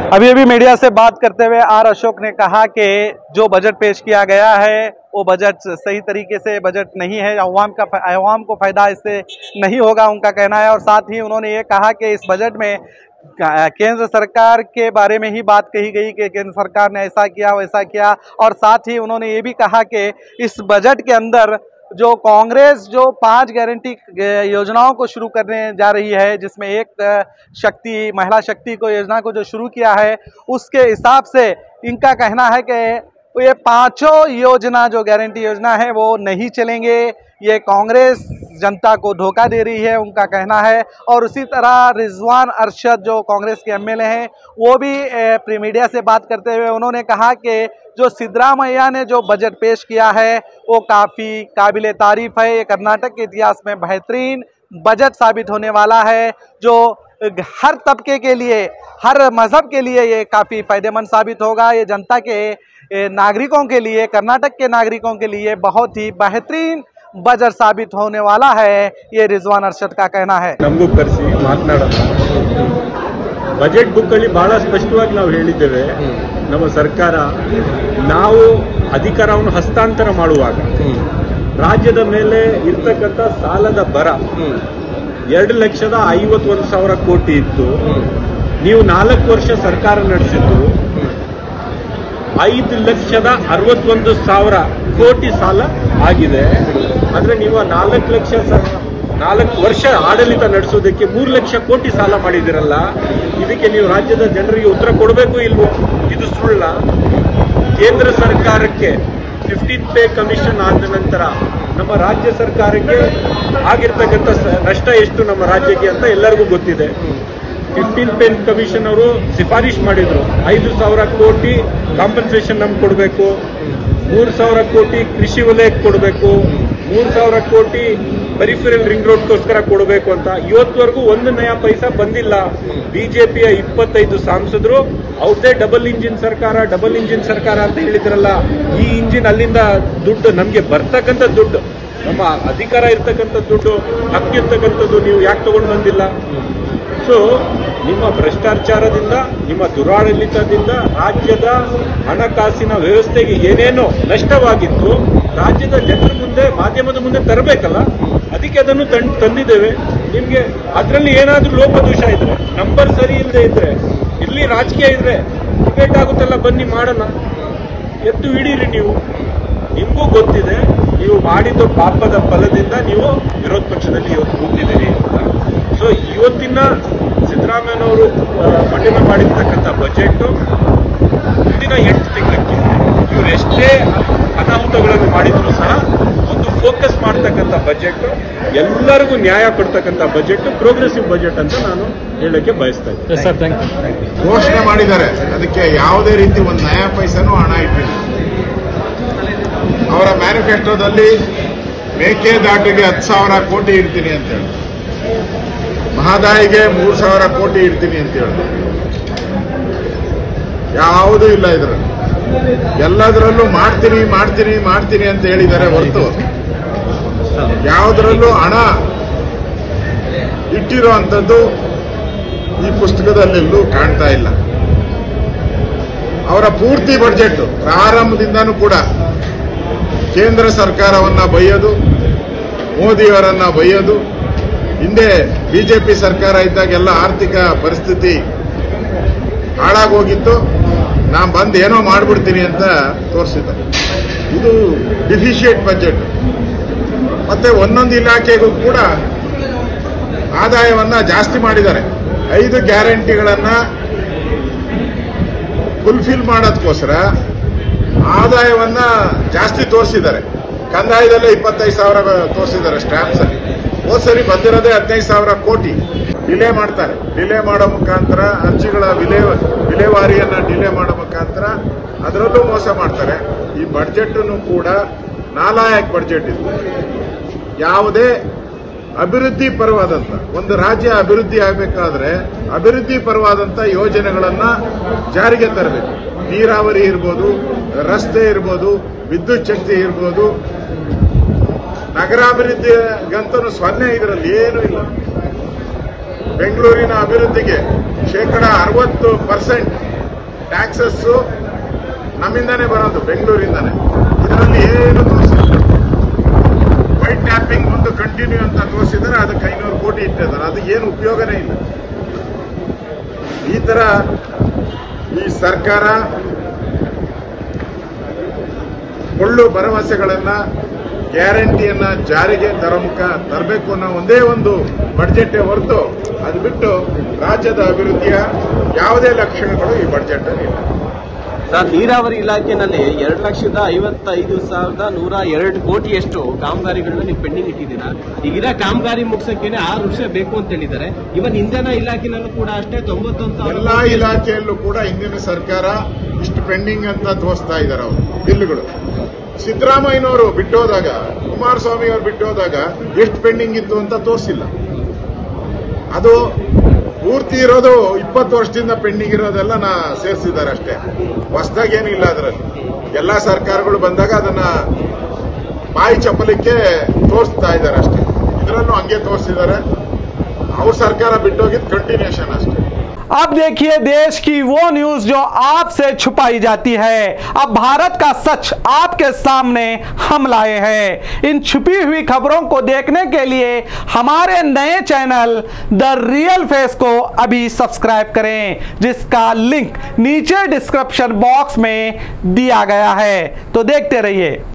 अभी अभी मीडिया से बात करते हुए आर अशोक ने कहा कि जो बजट पेश किया गया है वो बजट सही तरीके से बजट नहीं है अवाम का अवाम को फायदा इससे नहीं होगा उनका कहना है और साथ ही उन्होंने ये कहा कि इस बजट में का- केंद्र सरकार के बारे में ही बात कही गई कि केंद्र सरकार ने ऐसा किया वैसा किया और साथ ही उन्होंने ये भी कहा कि इस बजट के अंदर जो कांग्रेस जो पांच गारंटी अ, योजनाओं को शुरू करने जा रही है जिसमें एक अ, शक्ति महिला शक्ति को योजना को जो शुरू किया है उसके हिसाब से इनका कहना है कि ये पांचों योजना जो गारंटी योजना है वो नहीं चलेंगे ये कांग्रेस जनता को धोखा दे रही है उनका कहना है और उसी तरह रिजवान अरशद जो कांग्रेस के एमएलए हैं वो भी अ, प्री मीडिया से बात करते हुए उन्होंने कहा कि जो सिद्धरामैया ने जो बजट पेश किया है वो काफ़ी काबिल तारीफ है ये कर्नाटक के इतिहास में बेहतरीन बजट साबित होने वाला है जो हर तबके के लिए हर मज़हब के लिए ये काफ़ी फ़ायदेमंद साबित होगा ये जनता के ए, नागरिकों के लिए कर्नाटक के नागरिकों के लिए बहुत ही बेहतरीन बजट साबित होने वाला है ये रिजवान अरशद का कहना है ನಮಗೂ ಕರೆಸಿ ಮಾತನಾಡೋಣ ಬಜೆಟ್ ಬುಕ್ಕಲ್ಲಿ ಬಹಳ ಸ್ಪಷ್ಟವಾಗಿ ನಾವು ಹೇಳಿದ್ದೇವೆ ನಮ್ಮ ಸರ್ಕಾರ ನಾವು ಅಧಿಕಾರವನ್ನು ಹಸ್ತಾಂತರ ಮಾಡುವಾಗ ರಾಜ್ಯದ ಮೇಲೆ ಇರ್ತಕ್ಕಂಥ ಸಾಲದ ಬರ ಎರಡು ಲಕ್ಷದ ಐವತ್ತೊಂದು ಸಾವಿರ ಕೋಟಿ ಇತ್ತು ನೀವು ನಾಲ್ಕು ವರ್ಷ ಸರ್ಕಾರ ನಡೆಸಿದ್ದು ಐದು ಲಕ್ಷದ ಅರವತ್ತೊಂದು ಸಾವಿರ ಕೋಟಿ ಸಾಲ ಆಗಿದೆ ಅಂದ್ರೆ ನೀವು ನಾಲ್ಕು ಲಕ್ಷ ಸ- ನಾಲ್ಕು ವರ್ಷ ಆಡಳಿತ ನಡೆಸೋದಕ್ಕೆ ಮೂರು ಲಕ್ಷ ಕೋಟಿ ಸಾಲ ಮಾಡಿದಿರಲ್ಲ ಇದಕ್ಕೆ ನೀವು ರಾಜ್ಯದ ಜನರಿಗೆ ಉತ್ತರ ಕೊಡಬೇಕು ಇಲ್ವೋ ಇದು ಸುಳ್ಳ ಕೇಂದ್ರ ಸರ್ಕಾರಕ್ಕೆ ಫಿಫ್ಟೀನ್ ಪೇ ಕಮಿಷನ್ ಆದ ನಂತರ ನಮ್ಮ ರಾಜ್ಯ ಸರ್ಕಾರಕ್ಕೆ ಆಗಿರ್ತಕ್ಕಂಥ ಸ- ನಷ್ಟ ಎಷ್ಟು ನಮ್ಮ ರಾಜ್ಯಕ್ಕೆ ಅಂತ ಎಲ್ಲರಿಗೂ ಗೊತ್ತಿದೆ ಫಿಫ್ಟೀನ್ ಪೇ ಕಮಿಷನ್ ಅವರು ಶಿಫಾರಿಶ್ ಮಾಡಿದ್ರು ಐದು ಸಾವಿರ ಕೋಟಿ ಕಾಂಪನ್ಸೇಷನ್ ನಮ್ಗೆ ಕೊಡಬೇಕು ಮೂರು ಸಾವಿರ ಕೋಟಿ ಕೃಷಿ ವಲಯಕ್ಕೆ ಕೊಡಬೇಕು ಮೂರು ಸಾವಿರ ಕೋಟಿ ಪೆರಿಫೆರಲ್ ರಿಂಗ್ ರೋಡ್ಗೋಸ್ಕರ ಕೊಡಬೇಕು ಅಂತ ಇವತ್ತವರೆಗೂ ಒಂದು ನಯ ಪೈಸಾ ಬಂದಿಲ್ಲ ಬಿಜೆಪಿಯ ಇಪ್ಪತ್ತೈದು ಸಾಂಸದರು ಅವ್ರದ್ದೇ ಡಬಲ್ ಇಂಜಿನ್ ಸರ್ಕಾರ ಡಬಲ್ ಇಂಜಿನ್ ಸರ್ಕಾರ ಅಂತ ಹೇಳಿದ್ರಲ್ಲ ಈ ಇಂಜಿನ್ ಅಲ್ಲಿಂದ ದುಡ್ಡು ನಮಗೆ ಬರ್ತಕ್ಕಂಥ ದುಡ್ಡು ನಮ್ಮ ಅಧಿಕಾರ ಇರ್ತಕ್ಕಂಥ ದುಡ್ಡು ಹಕ್ಕಿರ್ತಕ್ಕಂಥದ್ದು ನೀವು ಯಾಕೆ ತಗೊಂಡು ಬಂದಿಲ್ಲ ಸೊ ನಿಮ್ಮ ಭ್ರಷ್ಟಾಚಾರದಿಂದ ನಿಮ್ಮ ದುರಾಡಳಿತದಿಂದ ರಾಜ್ಯದ ಹಣಕಾಸಿನ ವ್ಯವಸ್ಥೆಗೆ ಏನೇನೋ ನಷ್ಟವಾಗಿತ್ತು ರಾಜ್ಯದ ಜನರ ಮುಂದೆ ಮಾಧ್ಯಮದ ಮುಂದೆ ತರಬೇಕಲ್ಲ ಅದಕ್ಕೆ ಅದನ್ನು ತಂ- ತಂದಿದ್ದೇವೆ ನಿಮ್ಗೆ ಅದರಲ್ಲಿ ಏನಾದ್ರೂ ಲೋಪದೋಷ ಇದ್ರೆ ನಂಬರ್ ಸರಿ ಇಲ್ಲದೆ ಇದ್ರೆ ಇಲ್ಲಿ ರಾಜಕೀಯ ಇದ್ರೆ ಡಿಬೇಟ್ ಆಗುತ್ತಲ್ಲ ಬನ್ನಿ ಮಾಡೋಣ ಎತ್ತು ಹಿಡೀರಿ ನೀವು ನಿಮಗೂ ಗೊತ್ತಿದೆ ನೀವು ಮಾಡಿದ ಪಾಪದ ಫಲದಿಂದ ನೀವು ವಿರೋಧ ಪಕ್ಷದಲ್ಲಿ ಇವತ್ತು ಕೂತಿದ್ದೀರಿ ಅಂತ ಸೊ ಇವತ್ತಿನ ಸಿದ್ದರಾಮಯ್ಯನವರು ಆ, ಮಂಡನೆ ಮಾಡಿರ್ತಕ್ಕಂಥ ಬಜೆಟ್ ಮುಂದಿನ ಎಂಟು ತಿಂಗಳಕ್ಕೆ ಇವರು ಎಷ್ಟೇ ಅನಾಹುತಗಳನ್ನು ಮಾಡಿದ್ರು ಸಹ ಒಂದು ಫೋಕಸ್ ಮಾಡ್ತಕ್ಕಂಥ ಬಜೆಟ್ ಎಲ್ಲರಿಗೂ ನ್ಯಾಯ ಕೊಡ್ತಕ್ಕಂಥ ಬಜೆಟ್ ಪ್ರೋಗ್ರೆಸಿವ್ ಬಜೆಟ್ ಅಂತ ನಾನು ಹೇಳಕ್ಕೆ ಬಯಸ್ತಾ ಇದ್ದೀನಿ ಸರ್ ಥ್ಯಾಂಕ್ ಯು ಘೋಷಣೆ ಮಾಡಿದ್ದಾರೆ ಅದಕ್ಕೆ ಯಾವುದೇ ರೀತಿ ಒಂದು ನಯ ಪೈಸನೂ ಹಣ ಇಟ್ಟಿಲ್ಲ ಅವರ ಮ್ಯಾನಿಫೆಸ್ಟೋದಲ್ಲಿ ಮೇಕೆದಾಟಿಗೆ ಹತ್ತು ಸಾವಿರ ಕೋಟಿ ಇಡ್ತೀನಿ ಅಂತ ಹೇಳಿ ಮಹದಾಯಿಗೆ ಮೂರು ಸಾವಿರ ಕೋಟಿ ಇಡ್ತೀನಿ ಅಂತ ಹೇಳಿ ಯಾವುದೂ ಇಲ್ಲ ಇದರಲ್ಲಿ ಎಲ್ಲದರಲ್ಲೂ ಮಾಡ್ತೀನಿ ಮಾಡ್ತೀನಿ ಮಾಡ್ತೀನಿ ಅಂತ ಹೇಳಿದ್ದಾರೆ ಹೊರತು ಯಾವುದರಲ್ಲೂ ಹಣ ಇಟ್ಟಿರೋ ಅಂಥದ್ದು ಈ ಪುಸ್ತಕದಲ್ಲೆಲ್ಲೂ ಕಾಣ್ತಾ ಇಲ್ಲ ಅವರ ಪೂರ್ತಿ ಬಡ್ಜೆಟ್ ಪ್ರಾರಂಭದಿಂದನೂ ಕೂಡ ಕೇಂದ್ರ ಸರ್ಕಾರವನ್ನ ಬೈಯೋದು ಮೋದಿಯವರನ್ನ ಬೈಯೋದು ಹಿಂದೆ ಬಿಜೆಪಿ ಸರ್ಕಾರ ಇದ್ದಾಗೆಲ್ಲ ಆರ್ಥಿಕ ಪರಿಸ್ಥಿತಿ ಹಾಳಾಗೋಗಿತ್ತು ನಾನು ಬಂದು ಏನೋ ಮಾಡ್ಬಿಡ್ತೀನಿ ಅಂತ ತೋರಿಸಿದ್ದಾರೆ ಇದು ಡಿಫಿಷಿಯೇಟ್ ಬಜೆಟ್ ಮತ್ತೆ ಒಂದೊಂದು ಇಲಾಖೆಗೂ ಕೂಡ ಆದಾಯವನ್ನ ಜಾಸ್ತಿ ಮಾಡಿದ್ದಾರೆ ಐದು ಗ್ಯಾರಂಟಿಗಳನ್ನ ಫುಲ್ಫಿಲ್ ಮಾಡೋದಕ್ಕೋಸ್ಕರ ಆದಾಯವನ್ನ ಜಾಸ್ತಿ ತೋರಿಸಿದ್ದಾರೆ ಕಂದಾಯದಲ್ಲೇ ಇಪ್ಪತ್ತೈದು ಸಾವಿರ ತೋರಿಸಿದ್ದಾರೆ ಸ್ಟ್ಯಾಂಪ್ಸ್ ಅಲ್ಲಿ ಹೋದ್ ಸರಿ ಬಂದಿರೋದೇ ಹದಿನೈದು ಸಾವಿರ ಕೋಟಿ ಡಿಲೇ ಮಾಡ್ತಾರೆ ಡಿಲೇ ಮಾಡೋ ಮುಖಾಂತರ ಅರ್ಜಿಗಳ ವಿಲೇ ವಿಲೇವಾರಿಯನ್ನ ಡಿಲೇ ಮಾಡೋ ಮುಖಾಂತರ ಅದರಲ್ಲೂ ಮೋಸ ಮಾಡ್ತಾರೆ ಈ ಬಡ್ಜೆಟ್ ಕೂಡ ನಾಲಾಯಕ್ ಬಡ್ಜೆಟ್ ಇದು ಯಾವುದೇ ಅಭಿವೃದ್ಧಿ ಪರವಾದಂತ ಒಂದು ರಾಜ್ಯ ಅಭಿವೃದ್ಧಿ ಆಗಬೇಕಾದ್ರೆ ಅಭಿವೃದ್ಧಿ ಪರವಾದಂತ ಯೋಜನೆಗಳನ್ನ ಜಾರಿಗೆ ತರಬೇಕು ನೀರಾವರಿ ಇರ್ಬೋದು ರಸ್ತೆ ಇರ್ಬೋದು ವಿದ್ಯುತ್ ಶಕ್ತಿ ಇರ್ಬೋದು ನಗರಾಭಿವೃದ್ಧಿಗಂತೂ ಸೊನ್ನೆ ಇದರಲ್ಲಿ ಏನೂ ಇಲ್ಲ ಬೆಂಗಳೂರಿನ ಅಭಿವೃದ್ಧಿಗೆ ಶೇಕಡ ಅರವತ್ತು ಪರ್ಸೆಂಟ್ ಟ್ಯಾಕ್ಸಸ್ ನಮ್ಮಿಂದಾನೇ ಬರೋದು ಬೆಂಗಳೂರಿಂದಾನೆ ಇದರಲ್ಲಿ ಏನು ತೋರಿಸಿಲ್ಲ ವೈಟ್ ಟ್ಯಾಪಿಂಗ್ ಒಂದು ಕಂಟಿನ್ಯೂ ಅಂತ ತೋರಿಸಿದರೆ ಅದಕ್ಕೆ ಐನೂರು ಕೋಟಿ ಇಟ್ಟಿದ್ದಾರೆ ಅದು ಏನು ಉಪಯೋಗನೇ ಇಲ್ಲ ಈ ತರ ಈ ಸರ್ಕಾರ ಒಳ್ಳು ಭರವಸೆಗಳನ್ನ ಗ್ಯಾರಂಟಿಯನ್ನ ಜಾರಿಗೆ ತರಮುಖ ತರಬೇಕು ಅನ್ನೋ ಒಂದೇ ಒಂದು ಬಡ್ಜೆಟ್ ಹೊರತು ಅದು ಬಿಟ್ಟು ರಾಜ್ಯದ ಅಭಿವೃದ್ಧಿಯ ಯಾವುದೇ ಲಕ್ಷಣಗಳು ಈ ಬಡ್ಜೆಟ್ ಅಲ್ಲಿ ಇಲ್ಲ ಸರ್ ನೀರಾವರಿ ಇಲಾಖೆನಲ್ಲಿ ಎರಡು ಲಕ್ಷದ ಐವತ್ತೈದು ಸಾವಿರದ ನೂರ ಎರಡು ಕೋಟಿಯಷ್ಟು ಕಾಮಗಾರಿಗಳನ್ನ ನೀವು ಪೆಂಡಿಂಗ್ ಇಟ್ಟಿದ್ದೀರಾ ಈಗಿನ ಕಾಮಗಾರಿ ಮುಗಿಸಕ್ಕೇನೆ ಆರು ವರ್ಷ ಬೇಕು ಅಂತ ಹೇಳಿದ್ದಾರೆ ಇವನ್ ಇಂಧನ ಇಲಾಖೆನಲ್ಲೂ ಕೂಡ ಅಷ್ಟೇ ತೊಂಬತ್ತೊಂದು ಸಾವಿರ ಎಲ್ಲಾ ಕೋಟಿ ಇಲಾಖೆಯಲ್ಲೂ ಕೂಡ ಹಿಂದಿನ ಸರ್ಕಾರ ಇಷ್ಟು ಪೆಂಡಿಂಗ್ ಅಂತ ತೋರಿಸ್ತಾ ಇದ್ದಾರೆ ಅವರು ಬಿಲ್ಗಳು ಸಿದ್ದರಾಮಯ್ಯನವರು ಬಿಟ್ಟೋದಾಗ ಕುಮಾರಸ್ವಾಮಿ ಅವರು ಬಿಟ್ಟೋದಾಗ ಎಷ್ಟು ಪೆಂಡಿಂಗ್ ಇತ್ತು ಅಂತ ತೋರಿಸಿಲ್ಲ ಅದು ಪೂರ್ತಿ ಇರೋದು ಇಪ್ಪತ್ತು ವರ್ಷದಿಂದ ಪೆಂಡಿಂಗ್ ಇರೋದೆಲ್ಲ ನಾ ಸೇರಿಸಿದ್ದಾರೆ ಅಷ್ಟೇ ಹೊಸದಾಗಿ ಏನಿಲ್ಲ ಅದರಲ್ಲಿ ಎಲ್ಲಾ ಸರ್ಕಾರಗಳು ಬಂದಾಗ ಅದನ್ನ ಬಾಯಿ ಚಪ್ಪಲಿಕ್ಕೆ ತೋರಿಸ್ತಾ ಇದ್ದಾರೆ ಅಷ್ಟೇ ಇದರಲ್ಲೂ ಹಂಗೆ ತೋರಿಸಿದ್ದಾರೆ ಅವ್ರ ಸರ್ಕಾರ ಬಿಟ್ಟೋಗಿದ್ದು ಕಂಟಿನ್ಯೂಷನ್ ಅಷ್ಟೇ अब देखिए देश की वो न्यूज जो आपसे छुपाई जाती है अब भारत का सच आपके सामने हम लाए हैं इन छुपी हुई खबरों को देखने के लिए हमारे नए चैनल द रियल फेस को अभी सब्सक्राइब करें जिसका लिंक नीचे डिस्क्रिप्शन बॉक्स में दिया गया है तो देखते रहिए